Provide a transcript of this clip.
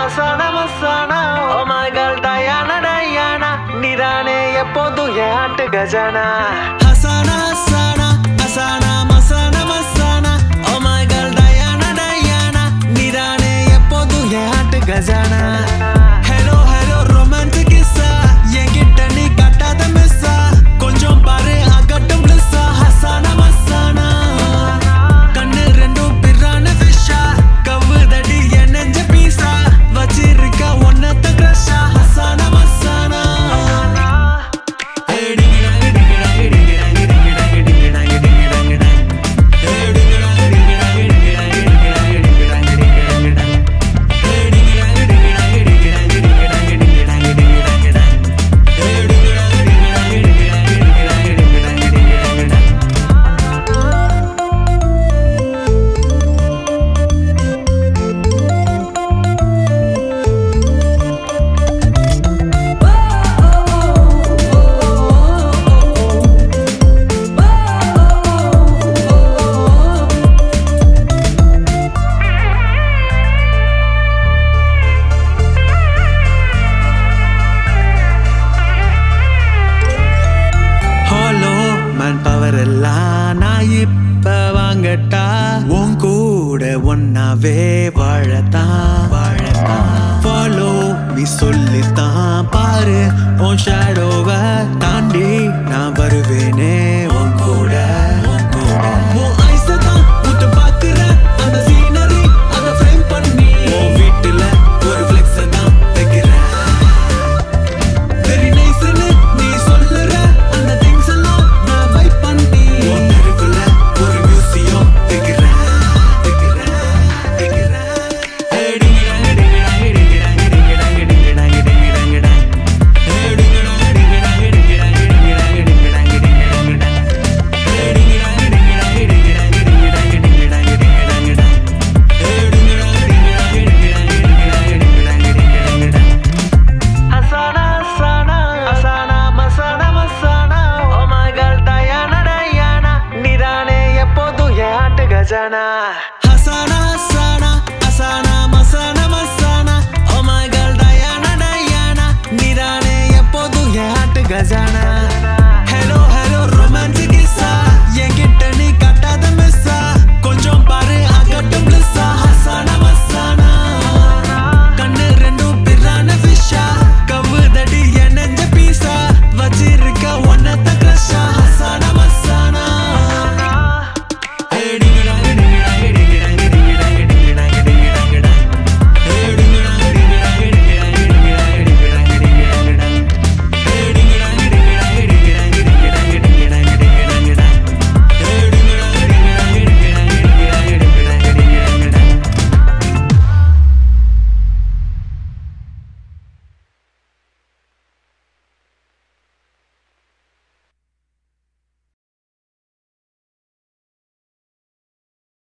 மசானா மசானா ஓ மகள் Diana Diana நீதானே எப்போதும் என் ஆட்டு கஜானா ஹசானா ஹசானா ஹசானா மசானா மசானா ஓ மகள் டயானா டயானா நீதானே எப்போதும் என் ஆட்டு கஜானா ஹலோ ஹலோ ரொமான்டிக் கிஸ்ஸா என்கிட்ட நீ கட்டாத மிஸ்ஸா கொஞ்சம் பாரு அகட்டும் பிளஸ்ஸா ஹசானா மசானா கண்ணு ரெண்டும் பிறான ஃபிஷ்ஷா கவுதடி என் நெஞ்ச பீஸா வச்சிருக்க ஒன்னத்த கிரஷா ஹசானா மசானா ஹலோ மேன் பவர் எல்லாம் நான் இப்ப வாங்கட்டா உன் கூட ஒன்னாவே வாழத்தான் வாழத்தான் ஃபாலோ நீ சொல்லித்தான் பாரு உன் ஷேடோவை தாண்டி நான் வருவேனே